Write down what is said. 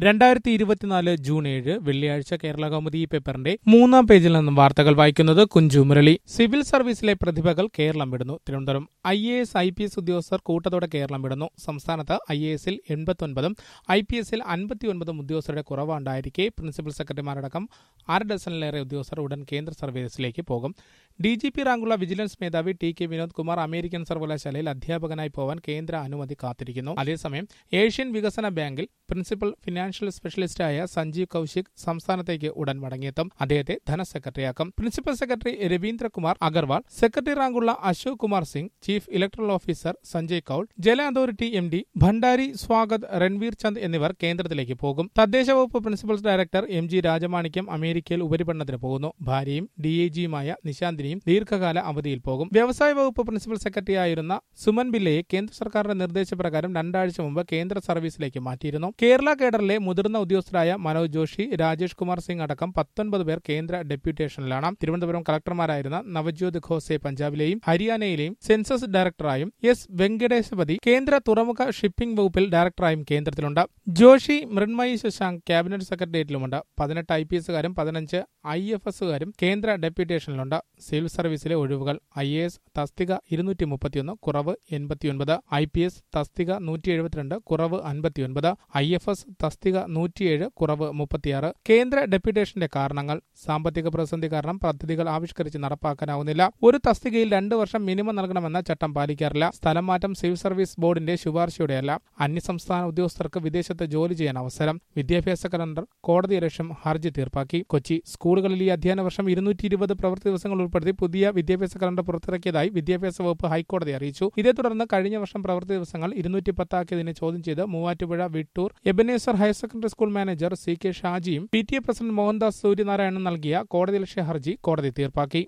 രണ്ടായിരത്തി ഇരുപത്തിനാല് ജൂൺ ഏഴ് വെള്ളിയാഴ്ച കേരള കൗമുദി പേപ്പറിന്റെ മൂന്നാം പേജിൽ നിന്നും വാർത്തകൾ വായിക്കുന്നത് കുഞ്ചു മുരളി സിവിൽ സർവീസിലെ പ്രതിഭകൾ കേരളം വിടുന്നു Thiruvananthapuram I A S I P S ഉദ്യോഗസ്ഥർ കൂട്ടത്തോടെ കേരളം വിടുന്നു സംസ്ഥാനത്ത് ഐ എ എസിൽ എൺപത്തൊൻപതും ഐ പി എസിൽ അൻപത്തിയൊൻപതും ഉദ്യോഗസ്ഥരുടെ കുറവുണ്ടായിരിക്കെ പ്രിൻസിപ്പൽ സെക്രട്ടറിമാരടക്കം അര ഡസനിലേറെ ഉദ്യോഗസ്ഥർ ഉടൻ കേന്ദ്ര സർവീസിലേക്ക് പോകും ഡി ജി പി റാങ്കുള്ള വിജിലൻസ് മേധാവി T K Vinod Kumar American സർവകലാശാലയിൽ അധ്യാപകനായി പോവാൻ കേന്ദ്ര അനുമതി കാത്തിരിക്കുന്നു അതേസമയം ഏഷ്യൻ വികസന ബാങ്കിൽ പ്രിൻസിപ്പൽ ഫിനാൻഷ്യൽ സ്പെഷ്യലിസ്റ്റായ സഞ്ജീവ് കൌശിക് സംസ്ഥാനത്തേക്ക് ഉടൻ മടങ്ങിയെത്തും അദ്ദേഹത്തെ ധനസെക്രട്ടറിയാക്കും principal secretary Raveendrakumar Agarwal secretary റാങ്കുള്ള Ashok Kumar Singh chief electoral officer Sanjay Kaul ജല authority M D Bhandari Swagat Ranveer Chand എന്നിവർ കേന്ദ്രത്തിലേക്ക് പോകും തദ്ദേശ വകുപ്പ് principal director M G Rajamanickam അമേരിക്കയിൽ ഉപരിപഠനത്തിന് പോകുന്നു ഭാര്യയും ഡി എ ജിയുമായ നിശാന്തിനിയും ദീർഘകാല അവധിയിൽ പോകും വ്യവസായ വകുപ്പ് പ്രിൻസിപ്പൽ സെക്രട്ടറി ആയിരുന്ന സുമൻ ബില്ലയെ കേന്ദ്ര സർക്കാരിന്റെ നിർദ്ദേശപ്രകാരം രണ്ടാഴ്ച മുമ്പ് കേന്ദ്ര സർവീസിലേക്ക് മാറ്റിയിരുന്നു കേരള കേഡറിലെ മുതിർന്ന ഉദ്യോഗസ്ഥരായ മനോജ് ജോഷി രാജേഷ് കുമാർ സിംഗ് അടക്കം പത്തൊൻപത് പേർ കേന്ദ്ര ഡെപ്യൂട്ടേഷനിലാണ് തിരുവനന്തപുരം കളക്ടർമാരായിരുന്ന നവജ്യോത് ഖോസെ പഞ്ചാബിലെയും ഹരിയാനയിലെയും സെൻസസ് ഡയറക്ടറായും എസ് വെങ്കടേശപതി കേന്ദ്ര തുറമുഖ ഷിപ്പിംഗ് വകുപ്പിൽ ഡയറക്ടറായും കേന്ദ്രത്തിലുണ്ട് ജോഷി മൃണ്മയി ശശാങ്ക് ക്യാബിനറ്റ് സെക്രട്ടേറിയറ്റിലുമുണ്ട് പതിനെട്ട് ഐ പി എസുകാരും പതിനഞ്ച് ഐ എഫ് എസുകാരും കേന്ദ്ര ഡെപ്യൂട്ടേഷനിലുണ്ട് സിവിൽ സർവീസിലെ ഒഴിവുകൾ ഐ എ എസ് തസ്തിക ഇരുന്നൂറ്റി മുപ്പത്തിയൊന്ന് കുറവ് എൺപത്തിയൊൻപത് ഐ പി എസ് തസ്തിക നൂറ്റി എഴുപത്തിരണ്ട് കുറവ് അൻപത്തിയൊൻപത് ഐ എഫ് എസ് തസ്തിക നൂറ്റിയേഴ് കുറവ് മുപ്പത്തിയാറ് കേന്ദ്ര ഡെപ്യൂട്ടേഷന്റെ കാരണങ്ങൾ സാമ്പത്തിക പ്രതിസന്ധി കാരണം പദ്ധതികൾ ആവിഷ്കരിച്ച് നടപ്പാക്കാനാവുന്നില്ല ഒരു തസ്തികയിൽ രണ്ടു വർഷം മിനിമം നൽകണമെന്ന ചട്ടം പാലിക്കാറില്ല സ്ഥലം മാറ്റം സിവിൽ സർവീസ് ബോർഡിന്റെ ശുപാർശയോടെയല്ല അന്യസംസ്ഥാന ഉദ്യോഗസ്ഥർക്ക് വിദേശത്ത് ജോലി ചെയ്യാൻ അവസരം വിദ്യാഭ്യാസ കലണ്ടർ കോടതി ലക്ഷ്യം ഹർജി തീർപ്പാക്കി കൊച്ചി സ്കൂളുകളിൽ ഈ അധ്യയന വർഷം ഇരുന്നൂറ്റി ഇരുപത് പ്രവൃത്തി ദിവസങ്ങൾ ഉൾപ്പെടുത്തി പുതിയ വിദ്യാഭ്യാസ കലണ്ടർ പുറത്തിറക്കിയതായി വിദ്യാഭ്യാസ വകുപ്പ് ഹൈക്കോടതി അറിയിച്ചു ഇതേ തുടർന്ന് കഴിഞ്ഞ വർഷം പ്രവൃത്തി ദിവസങ്ങൾ ഇരുന്നൂറ്റി പത്താക്കിയതിനെ ചോദ്യം ചെയ്ത് Muvattupuzha Vittoor Ebenezer higher secondary school manager C K ഷാജിയും P T A president Mohandas Suryanarayanan നൽകിയ കോടതി ലക്ഷ്യ ഹർജി കോടതി തീർപ്പാക്കി